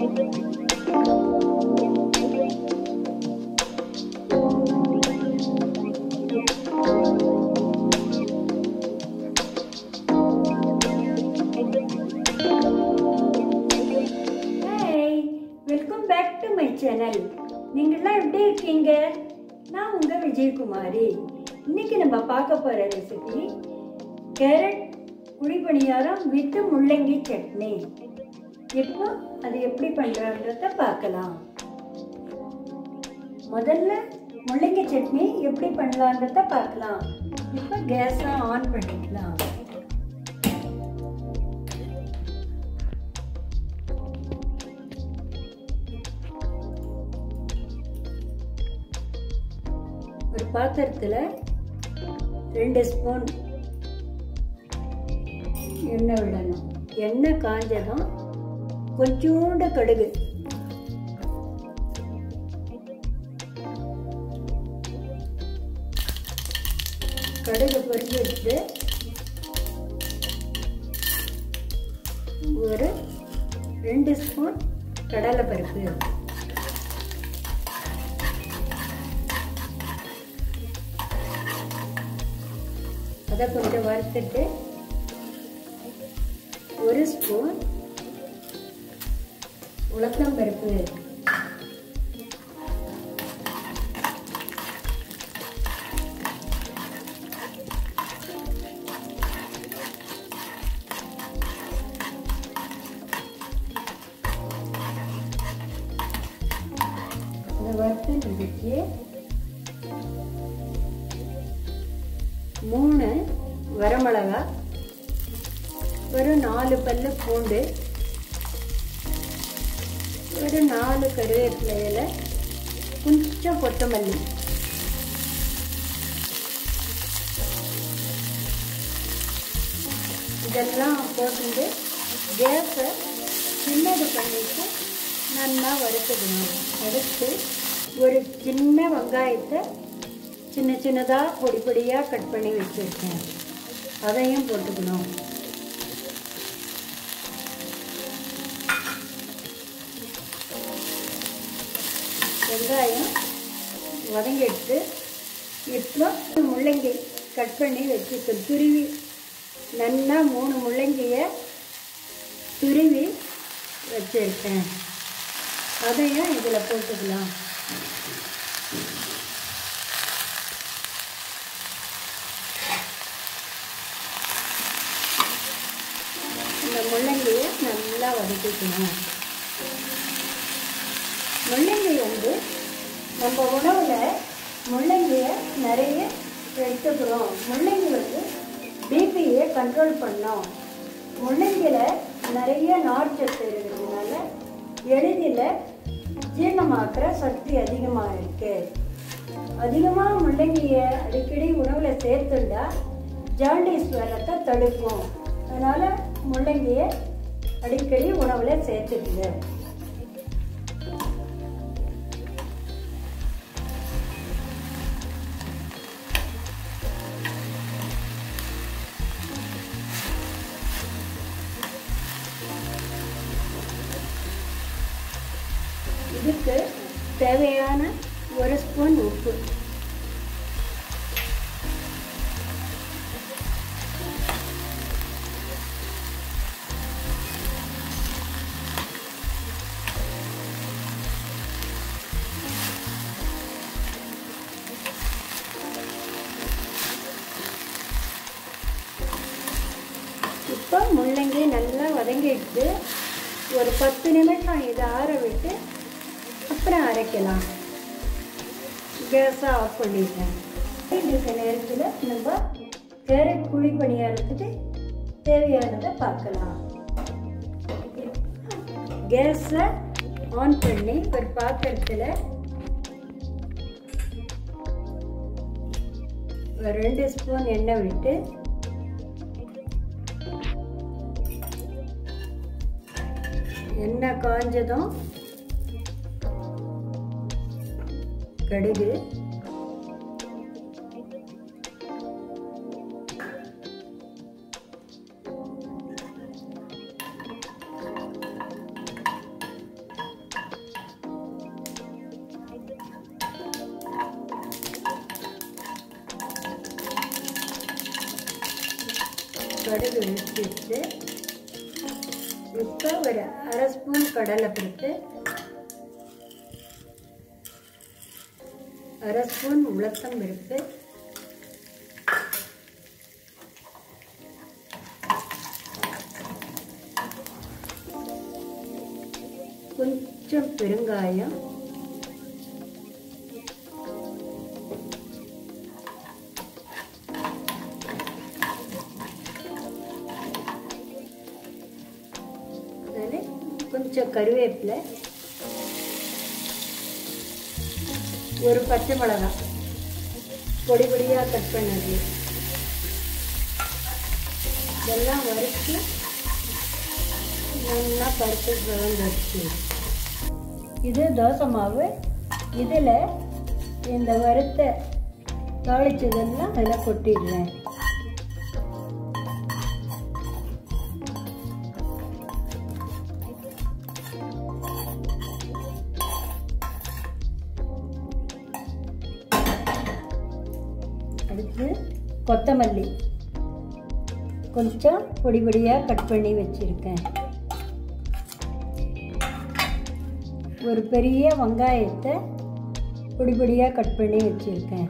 hi welcome back to my channel நீங்கள்லாம் எப்படி இருக்கீங்க நான் உங்கள் விஜயகுமாரி இன்னைக்கு நம்ம பார்க்க போகிற ரெசிபி கேரட் குழிப்பணியாரம் வித் முள்ளங்கி சட்னி இப்போ அது எப்படி பண்ணுறன்றத பார்க்கலாம் முதல்ல முள்ளங்கி சட்னி எப்படி பண்ணலான்றத பார்க்கலாம் இப்போ கேஸை ஆன் பண்ணிக்கலாம் ஒரு பாத்திரத்தில் ரெண்டு ஸ்பூன் எண்ணெய் விடணும் எண்ணெய் காஞ்சதும் கொஞ்சோண்டு கடுகு கடுகு பொரிஞ்சு வச்சுட்டு ஒரு ரெண்டு ஸ்பூன் கடலை பருப்பு அதை கொஞ்சம் வறுத்துட்டு ஒரு ஸ்பூன் உளுத்தம் பருப்பு அதை வறுத்து நிறுத்தி மூணு வரமிளகா ஒரு நாலு பல்லு பூண்டு ஒரு நாலு கருவேப்பிலையில கொஞ்சம் கொத்தமல்லி இதெல்லாம் போட்டுட்டு கேஸை சின்னது பண்ணிட்டு நல்லா வறுத்துக்கணும் அடுத்து ஒரு சின்ன வெங்காயத்தை சின்ன சின்னதாக பொடி பொடியாக கட் பண்ணி வச்சுருக்கேன் அதையும் போட்டுக்கணும் வெங்காயம் வதங்கிட்டு இப்போ முள்ளங்கி கட் பண்ணி வச்சுக்க துருவி நல்லா மூணு முள்ளங்கியை துருவி வச்சுருக்கேன் அதையும் இதில் போட்டுக்கலாம் இந்த முள்ளங்கியை நல்லா வதக்கிக்கணும் முள்ளங்கி வந்து நம்ம உணவில் முள்ளங்கியை நிறைய எடுத்துக்கிறோம் முள்ளங்கி வந்து பிபியை கண்ட்ரோல் பண்ணோம் முள்ளங்கியில் நிறைய நார்ச்சத்து இருக்கிறதுனால எளிதில் ஜீரணமாக்குற சக்தி அதிகமாக இருக்குது அதிகமாக முள்ளங்கியை அடிக்கடி உணவில் சேர்த்துண்டா ஜாண்டிஸ் வரத்தை தடுக்கும் அதனால் முள்ளங்கியை அடிக்கடி உணவில் சேர்த்துக்குங்க இதுக்கு தேவையான ஒரு ஸ்பூன் உப்பு இப்போ முள்ளங்கி நல்லா வதங்கிட்டு ஒரு பத்து நிமிஷம் இதை ஆற விட்டு அப்புறம் அரைக்கலாம் கேஸை ஆஃப் பண்ணிட்டேன் இருக்க நேரத்தில் நம்ம கேரட் குழி பணியாரத்துக்கு தேவையானதை பார்க்கலாம் கேஸை ஆன் பண்ணி ஒரு பாத்திரத்தில் ஒரு ரெண்டு ஸ்பூன் எண்ணெய் விட்டு எண்ணெய் காஞ்சதும் கடுகு கடுகு வெடிச்சிட்டு இப்போ ஒரு அரை ஸ்பூன் கடலை பருப்பு அரை ஸ்பூன் உளுத்தம் பருப்பு கொஞ்சம் பெருங்காயம் அதில் கொஞ்சம் கருவேப்பிலை ஒரு பச்சை மிளகாய் பொடி பொடியாக கட் பண்ணது இதெல்லாம் வறுத்து நல்லா பருப்பு வச்சு இது தோசை மாவு இதில் இந்த வறுத்த தாளிச்சதெல்லாம் அதில் கொட்டிடுறேன் அடுத்து கொத்தமல்லி கொஞ்சம் பொடி பொடியாக கட் பண்ணி வச்சுருக்கேன் ஒரு பெரிய வெங்காயத்தை பொடி பொடியாக கட் பண்ணி வச்சுருக்கேன்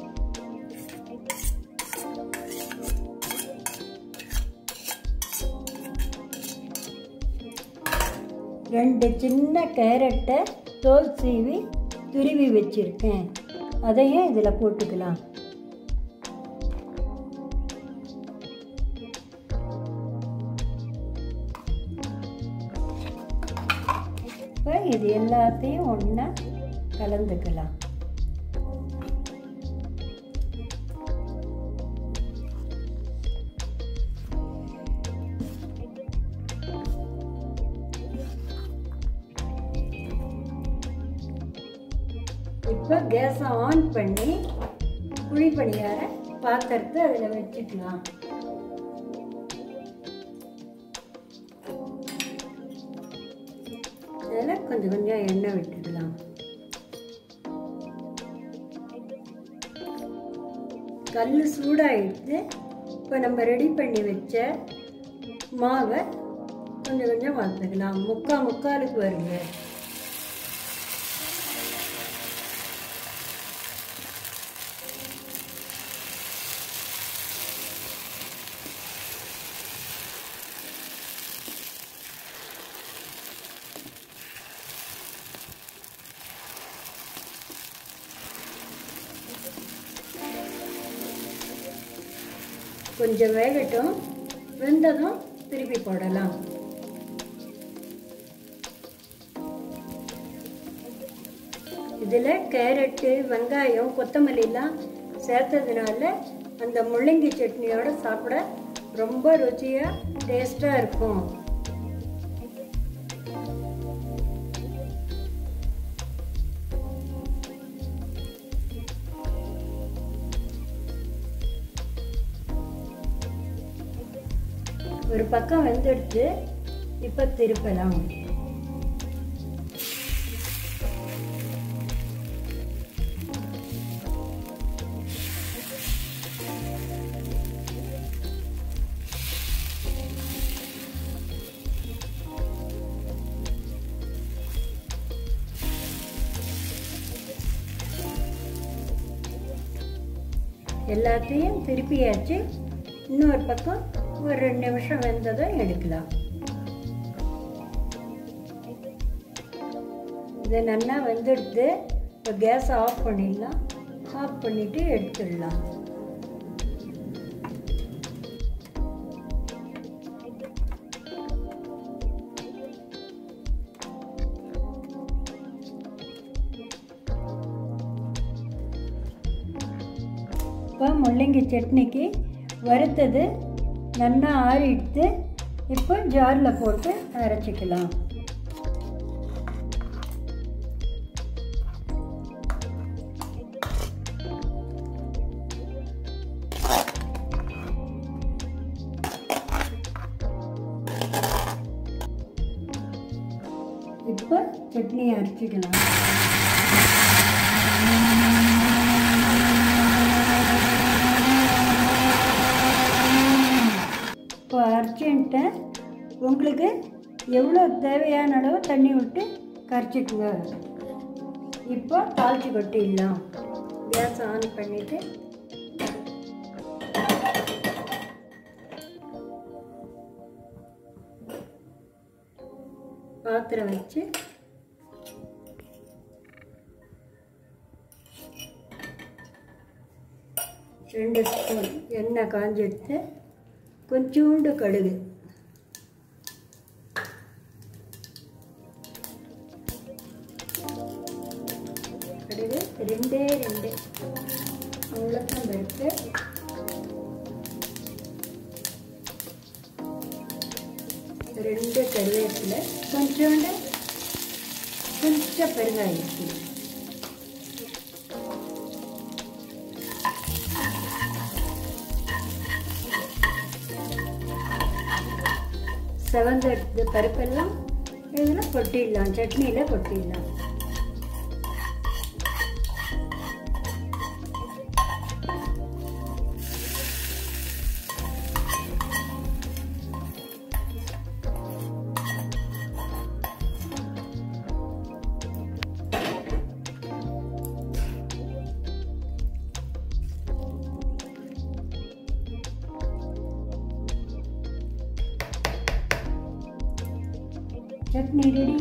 ரெண்டு சின்ன கேரட்டை தோல் சீவி துருவி வச்சுருக்கேன் அதையும் இதில் போட்டுக்கலாம் இப்போ இது எல்லாத்தையும் ஒன்றா கலந்துக்கலாம் இப்போ கேஸை ஆன் பண்ணி குழி பணியார பாத்திரத்தை அதில் வச்சுக்கலாம் அதில் கொஞ்சம் கொஞ்சம் எண்ணெய் விட்டுக்கலாம் கல் சூடாயிடுத்து இப்போ நம்ம ரெடி பண்ணி வச்ச மாவை கொஞ்சம் கொஞ்சம் வறுத்துக்கலாம் முக்கால் முக்காலுக்கு வருங்க கொஞ்சம் வேகட்டும் வெந்ததும் திருப்பி போடலாம் இதில் கேரட்டு வெங்காயம் கொத்தமல்லிலாம் சேர்த்ததுனால அந்த முள்ளங்கி சட்னியோட சாப்பிட ரொம்ப ருச்சியாக டேஸ்ட்டாக இருக்கும் ஒரு பக்கம் வெந்தெடுத்து இப்போ திருப்பலாம் எல்லாத்தையும் திருப்பியாச்சு இன்னொரு பக்கம் ஒரு ரெண்டு நிமிஷம் வெந்ததும் எடுக்கலாம் இது நல்லா வெந்துடுத்து இப்போ கேஸ் ஆஃப் பண்ணிடலாம் ஆஃப் பண்ணிவிட்டு எடுத்துடலாம் இப்போ முள்ளங்கி சட்னிக்கு வறுத்தது நல்லா ஆறிடுத்து இப்போ ஜாரில் போட்டு அரைச்சிக்கலாம் இப்போ சட்னி அரைச்சிக்கலாம் விட்டுட்டேன் உங்களுக்கு எவ்வளோ தேவையான அளவு தண்ணி விட்டு கரைச்சிக்குங்க இப்போ தாளிச்சு கொட்டிடலாம் கேஸ் ஆன் பண்ணிவிட்டு பாத்திரம் வச்சு ரெண்டு ஸ்பூன் எண்ணெய் காஞ்சி எடுத்து கொஞ்சோண்டு கடுகு கடுகு ரெண்டே ரெண்டு அவ்வளோதான் எடுத்து ரெண்டு கருவேப்பிலை கொஞ்சோண்டு கொஞ்சம் பெருங்காயம் செவந்த எடுத்து பருப்பெல்லாம் இதில் கொட்டிடலாம் சட்னியில் கொட்டிடலாம் சட்னி ரெடி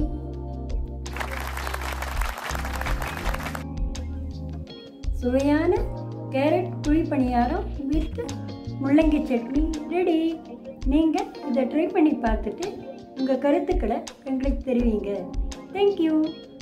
சுவையான கேரட் குழி பணியாரம் வித் முள்ளங்கி சட்னி ரெடி நீங்கள் இதை ட்ரை பண்ணி பார்த்துட்டு உங்கள் கருத்துக்களை எங்களுக்கு தெரிவிங்க தேங்க்யூ